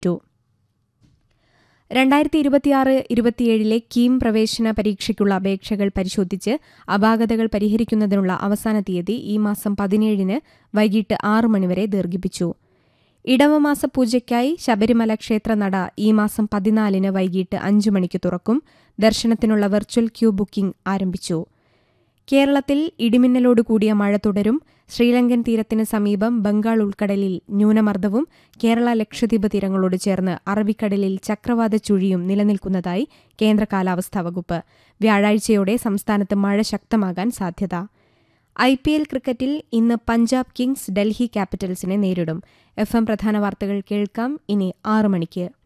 to രണ്ടായിരത്തി ഇരുപത്തിയാറ് ഇരുപത്തിയേഴിലെ കീം പ്രവേശന പരീക്ഷയ്ക്കുള്ള അപേക്ഷകൾ പരിശോധിച്ച് അപാകതകൾ പരിഹരിക്കുന്നതിനുള്ള അവസാന തീയതി ഈ മാസം പതിനേഴിന് വൈകിട്ട് ആറ് മണിവരെ ദീർഘിപ്പിച്ചു ഇടവമാസ പൂജയ്ക്കായി ശബരിമല ക്ഷേത്രനട ഈ മാസം പതിനാലിന് വൈകിട്ട് അഞ്ചു മണിക്ക് തുറക്കും ദർശനത്തിനുള്ള വെർച്വൽ ക്യൂ ബുക്കിംഗ് ആരംഭിച്ചു കേരളത്തിൽ ഇടിമിന്നലോടുകൂടിയ മഴ തുടരും ശ്രീലങ്കൻ തീരത്തിന് സമീപം ബംഗാൾ ഉൾക്കടലിൽ ന്യൂനമർദ്ദവും കേരള ലക്ഷദ്വീപ് തീരങ്ങളോട് ചേർന്ന് അറബിക്കടലിൽ ചക്രവാത ചുഴിയും നിലനിൽക്കുന്നതായി കേന്ദ്ര കാലാവസ്ഥാ വകുപ്പ് വ്യാഴാഴ്ചയോടെ സംസ്ഥാനത്ത് മഴ ശക്തമാകാൻ സാധ്യത ഐ പി എൽ ക്രിക്കറ്റിൽ ഇന്ന് പഞ്ചാബ് കിങ്സ് ഡൽഹി ക്യാപിറ്റൽസിനെ നേരിടും എഫ് എം പ്രധാന വാർത്തകൾ കേൾക്കാം ഇനി ആറു മണിക്ക്